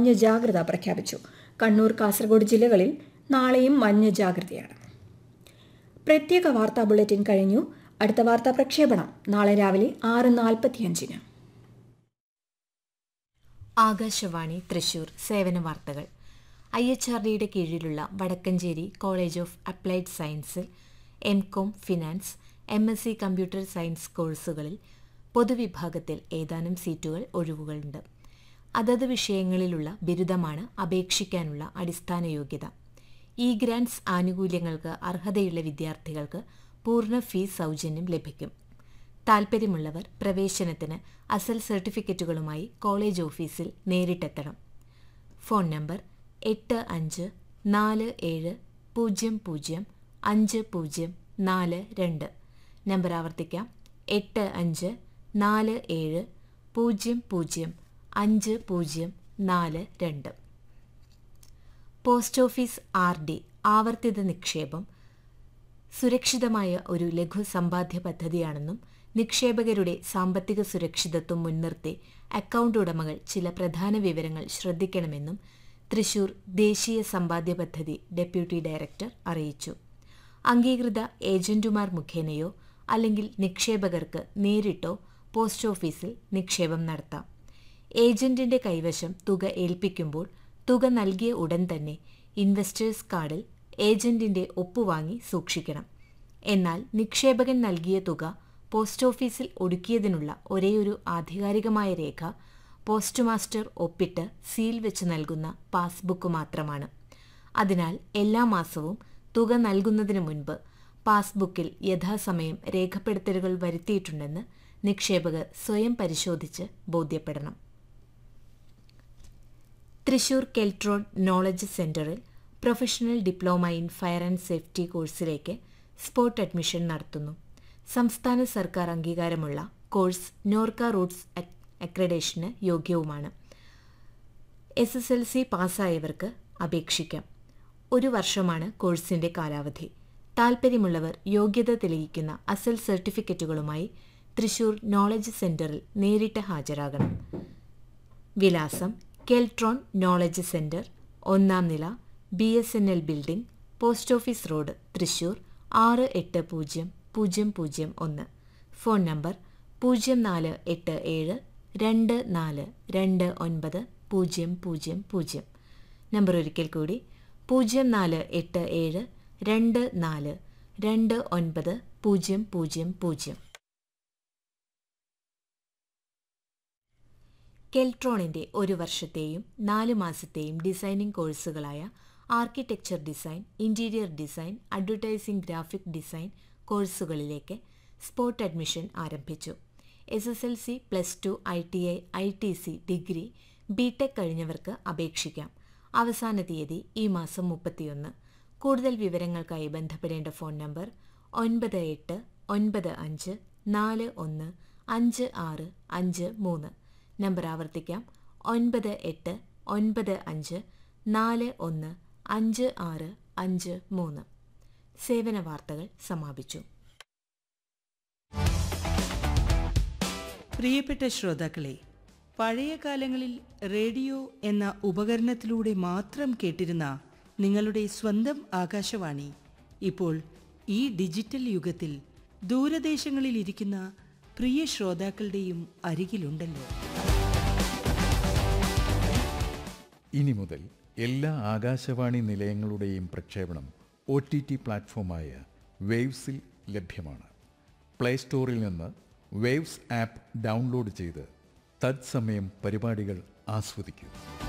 മഞ്ഞ ജാഗ്രത പ്രഖ്യാപിച്ചു കണ്ണൂർ കാസർഗോഡ് ജില്ലകളിൽ നാളെയും മഞ്ഞ ജാഗ്രതയാണ് പ്രത്യേക വാർത്താ ബുള്ളറ്റിൻ കഴിഞ്ഞു അടുത്ത വാർത്താ പ്രക്ഷേപണം നാളെ രാവിലെ ആറ് നാൽപ്പത്തിയഞ്ചിന് ആകാശവാണി തൃശൂർ സേവന വാർത്തകൾ ഐ എച്ച് ആർ ഡിയുടെ കീഴിലുള്ള വടക്കഞ്ചേരി കോളേജ് ഓഫ് അപ്ലൈഡ് സയൻസിൽ M Com finance M S C computer science കോഴ്സുകളിൽ പൊതുവിഭാഗത്തിൽ ഏതാനും സീറ്റുകൾ ഒഴിവുകളുണ്ട് അതത് വിഷയങ്ങളിലുള്ള ബിരുദമാണ് അപേക്ഷിക്കാനുള്ള അടിസ്ഥാന യോഗ്യത ഇ ഗ്രാൻസ് ആനുകൂല്യങ്ങൾക്ക് അർഹതയുള്ള വിദ്യാർത്ഥികൾക്ക് പൂർണ്ണ ഫീസ് സൗജന്യം ലഭിക്കും താൽപ്പര്യമുള്ളവർ പ്രവേശനത്തിന് അസൽ സർട്ടിഫിക്കറ്റുകളുമായി കോളേജ് ഓഫീസിൽ നേരിട്ടെത്തണം ഫോൺ നമ്പർ എട്ട് അഞ്ച് നാല് ഏഴ് പൂജ്യം പൂജ്യം അഞ്ച് പൂജ്യം നാല് രണ്ട് നമ്പർ ആവർത്തിക്കാം എട്ട് അഞ്ച് നാല് ഏഴ് പൂജ്യം പൂജ്യം അഞ്ച് പൂജ്യം നാല് രണ്ട് പോസ്റ്റ് ഓഫീസ് ആർ ഡി ആവർത്തിത നിക്ഷേപം സുരക്ഷിതമായ ഒരു ലഘു സമ്പാദ്യ പദ്ധതിയാണെന്നും നിക്ഷേപകരുടെ സാമ്പത്തിക സുരക്ഷിതത്വം മുൻനിർത്തി അക്കൗണ്ട് ഉടമകൾ ചില പ്രധാന വിവരങ്ങൾ ശ്രദ്ധിക്കണമെന്നും തൃശൂർ ദേശീയ സമ്പാദ്യ പദ്ധതി ഡെപ്യൂട്ടി ഡയറക്ടർ അറിയിച്ചു അംഗീകൃത ഏജന്റുമാർ മുഖേനയോ അല്ലെങ്കിൽ നിക്ഷേപകർക്ക് നേരിട്ടോ പോസ്റ്റ് ഓഫീസിൽ നിക്ഷേപം നടത്താം ഏജന്റിന്റെ കൈവശം തുക ഏൽപ്പിക്കുമ്പോൾ തുക നൽകിയ ഉടൻ തന്നെ ഇൻവെസ്റ്റേഴ്സ് കാർഡിൽ ഏജന്റിന്റെ ഒപ്പുവാങ്ങി സൂക്ഷിക്കണം എന്നാൽ നിക്ഷേപകൻ നൽകിയ തുക പോസ്റ്റ് ഓഫീസിൽ ഒടുക്കിയതിനുള്ള ഒരേയൊരു ആധികാരികമായ രേഖ പോസ്റ്റ് മാസ്റ്റർ ഒപ്പിട്ട് സീൽ വെച്ച് നൽകുന്ന പാസ്ബുക്ക് മാത്രമാണ് അതിനാൽ എല്ലാ മാസവും തുക നൽകുന്നതിന് മുൻപ് പാസ്ബുക്കിൽ യഥാസമയം രേഖപ്പെടുത്തലുകൾ വരുത്തിയിട്ടുണ്ടെന്ന് നിക്ഷേപകർ സ്വയം പരിശോധിച്ച് ബോധ്യപ്പെടണം തൃശൂർ കെൽട്രോൺ നോളജ് സെന്ററിൽ professional diploma in fire and safety കോഴ്സിലേക്ക് സ്പോട്ട് അഡ്മിഷൻ നടത്തുന്നു സംസ്ഥാന സർക്കാർ അംഗീകാരമുള്ള കോഴ്സ് നോർക്ക റൂട്ട്സ് അക്രഡേഷന് യോഗ്യവുമാണ് എസ് എസ് എൽ സി പാസ്സായവർക്ക് അപേക്ഷിക്കാം ഒരു വർഷമാണ് കോഴ്സിന്റെ കാലാവധി താൽപ്പര്യമുള്ളവർ യോഗ്യത തെളിയിക്കുന്ന അസൽ സർട്ടിഫിക്കറ്റുകളുമായി തൃശൂർ നോളജ് സെന്ററിൽ നേരിട്ട് ഹാജരാകണം വിലാസം കെൽട്രോൺ നോളജ് സെന്റർ ഒന്നാം നില B S N L building post office road Thrissur ആറ് എട്ട് പൂജ്യം പൂജ്യം പൂജ്യം ഒന്ന് ഫോൺ നമ്പർ പൂജ്യം നാല് എട്ട് ഏഴ് രണ്ട് നാല് രണ്ട് ഒൻപത് പൂജ്യം പൂജ്യം പൂജ്യം നമ്പർ ഒരിക്കൽ കൂടി പൂജ്യം നാല് എട്ട് ഏഴ് രണ്ട് നാല് രണ്ട് ഒൻപത് പൂജ്യം പൂജ്യം പൂജ്യം കെൽട്രോണിന്റെ ഒരു വർഷത്തെയും നാല് മാസത്തെയും ഡിസൈനിംഗ് കോഴ്സുകളായ architecture design interior design advertising graphic design കോഴ്സുകളിലേക്ക് സ്പോട്ട് അഡ്മിഷൻ ആരംഭിച്ചു S S L C plus two I T I I T C degree B Tech കഴിഞ്ഞവർക്ക് അപേക്ഷിക്കാം അവസാന തീയതി ഈ മാസം മുപ്പത്തിയൊന്ന് കൂടുതൽ വിവരങ്ങൾക്കായി ബന്ധപ്പെടേണ്ട ഫോൺ നമ്പർ ഒൻപത് എട്ട് ഒൻപത് അഞ്ച് നാല് ഒന്ന് അഞ്ച് ആറ് അഞ്ച് മൂന്ന് നമ്പർ ആവർത്തിക്കാം ഒൻപത് എട്ട് ഒൻപത് അഞ്ച് നാല് ഒന്ന് അഞ്ച് ആറ് അഞ്ച് മൂന്ന് സേവന വാർത്തകൾ സമാപിച്ചു പ്രിയപ്പെട്ട ശ്രോതാക്കളെ പഴയ കാലങ്ങളിൽ റേഡിയോ എന്ന ഉപകരണത്തിലൂടെ മാത്രം കേട്ടിരുന്ന നിങ്ങളുടെ സ്വന്തം ആകാശവാണി ഇപ്പോൾ ഈ ഡിജിറ്റൽ യുഗത്തിൽ ദൂരദേശങ്ങളിൽ ഇരിക്കുന്ന പ്രിയ ശ്രോതാക്കളുടെയും അരികിലുണ്ടല്ലോ ഇനി മുതൽ എല്ലാ ആകാശവാണി നിലയങ്ങളുടെയും പ്രക്ഷേപണം ഒ ടി ടി പ്ലാറ്റ്ഫോമായ വേവ്സിൽ ലഭ്യമാണ് പ്ലേ സ്റ്റോറിൽ നിന്ന് വേവ്സ് ആപ്പ് ഡൗൺലോഡ് ചെയ്ത് തത്സമയം പരിപാടികൾ ആസ്വദിക്കൂ